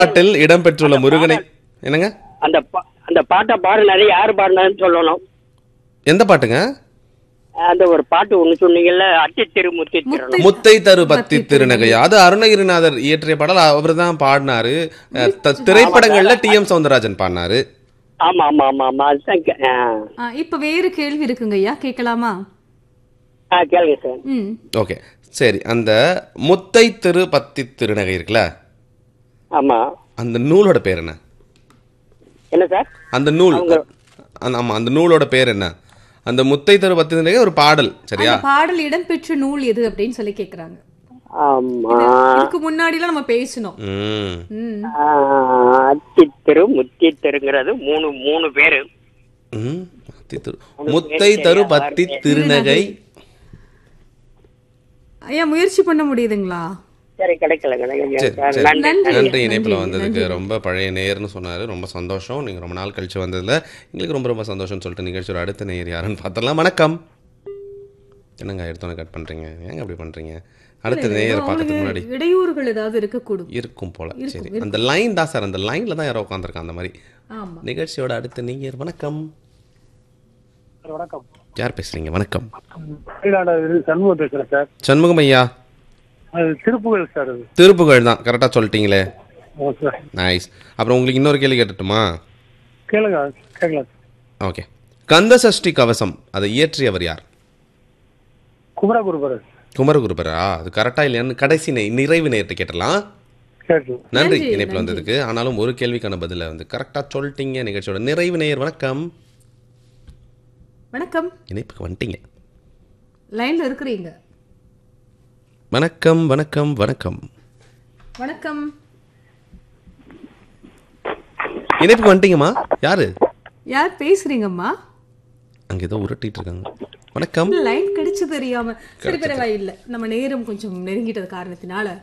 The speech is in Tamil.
பாட்டில் இடம்பெற்றுள்ள முருகனை என்னங்க அந்த பா- அந்த பாட்டை பாடினது யாரு பாடினதுன்னு சொல்லணும் எந்த பாட்டுங்க அந்த ஒரு பாட்டு ஒண்ணு சொன்னீங்கல்ல அட்டி திருமுத்தி திரணும் முத்தை தரு பத்தி திருநகை அது அருணகிரிநாதர் இயற்றிய பாடல் அவர் தான் பாடினாரு அஹ், த- திரைப்படங்கள்ல டி எம் சவுந்தரராஜன் பாடினாரு ஆமா ஆமா ஆமா ஆமா அதுதான் கே- ஆ. ஆ, இப்ப வேறு கேள்வி இருக்குங்க ஐயா கேட்கலாமா ஆ கேளுங்க சார் ம் ஓகே சரி அந்த முத்தை திரு பத்தி திருநகை இருக்குல்ல ஆமா அந்த நூலோட பேர் என்ன என்ன சார் அந்த நூல் அந்த- ஆமா அந்த நூலோட பேர் என்ன அந்த முத்தை தரு பத்தி திருநகை ஒரு பாடல் சரியா அந்த பாடல் இடம்பெற்ற நூல் எது அப்படின்னு சொல்லி கேக்குறாங்க ஆமா இதுக்கு முன்னாடி எல்லாம் நம்ம பேசணும் ம் ம் ஆ, அத்தி திரு முத்தி திருங்கிறது மூணு மூணு பேரு ம். பத்தி திரு முத்தை தரு பத்தி திருநகை ஐயா முயற்சி பண்ண முடியுதுங்களா சரி கிடைக்கல கிடைக்கல சரி, சார். சரி. நன்றி நன்றி. நன்றி இணைப்புல நன்றி, வந்ததுக்கு ரொம்ப பழைய நேயர்னு சொன்னாரு ரொம்ப சந்தோஷம் நீங்க ரொம்ப நாள் கழிச்சு வந்ததுல எங்களுக்கு ரொம்ப ரொம்ப சந்தோஷம்னு சொல்லிட்டு நிகழ்ச்சியோட அடுத்த நேயர் யாருன்னு பார்த்தலாம் வணக்கம் என்னங்க எடுத்தோன்னே கட் பண்றீங்க ஏங்க அப்படி பண்றீங்க அடுத்த நேயர் பார்க்கறதுக்கு முன்னாடி அவங்களுக்கு இடையூறுகள் ஏதாவது இருக்கக்கூடும் இருக்கும் போல சரி அந்த லைன் தான் சார் அந்த லைன்ல தான் யாரோ உட்காந்துருக்கான் அந்த மாதிரி ஆமா நிகழ்ச்சியோட அடுத்த நேயர் வணக்கம் வணக்கம் யார் பேசுறீங்க வணக்கம் மயிலாடுதுறை சண்முகம் பேசுறேன் சார் சண்முகம் ஐயா அது திருப்புகழ் சார் அது திருப்புகழ் தான் கரெக்டா சொல்லிட்டீங்களே ஓ சார் நைஸ் அப்புறம் உங்களுக்கு இன்னொரு கேள்வி கேட்டுட்டுமா கேளுங்க கேட்கலாம் ஓகே கந்த சஷ்டி கவசம் அதை இயற்றியவர் யார் குமரகுருபர் குமரகுருபரா அது கரெக்டா இல்லையான்னு கடைசி நெ- நிறைவு நேரத்தை கேட்டலாம் கேட்டு நன்றி நன்றி, இணைப்பில் நன்றி. வந்ததுக்கு ஆனாலும் ஒரு கேள்விக்கான பதில வந்து கரெக்டா சொல்லிட்டீங்க நிகழ்ச்சியோட நிறைவு நேயர் வணக்கம் வணக்கம் இணைப்புக்கு வந்துட்டீங்க லைன்ல இருக்கிறீங்க வணக்கம் வணக்கம் வணக்கம் வணக்கம் இணைப்புக்கு வந்துட்டீங்கம்மா யாரு யார் பேசுறீங்கம்மா அங்க ஏதோ உருட்டிட்டு இருக்காங்க வணக்கம் லைன் கிடைச்சு தெரியாம சரி பரவாயில்லை நம்ம நேரம் கொஞ்சம் நெருங்கிட்டது காரணத்தினால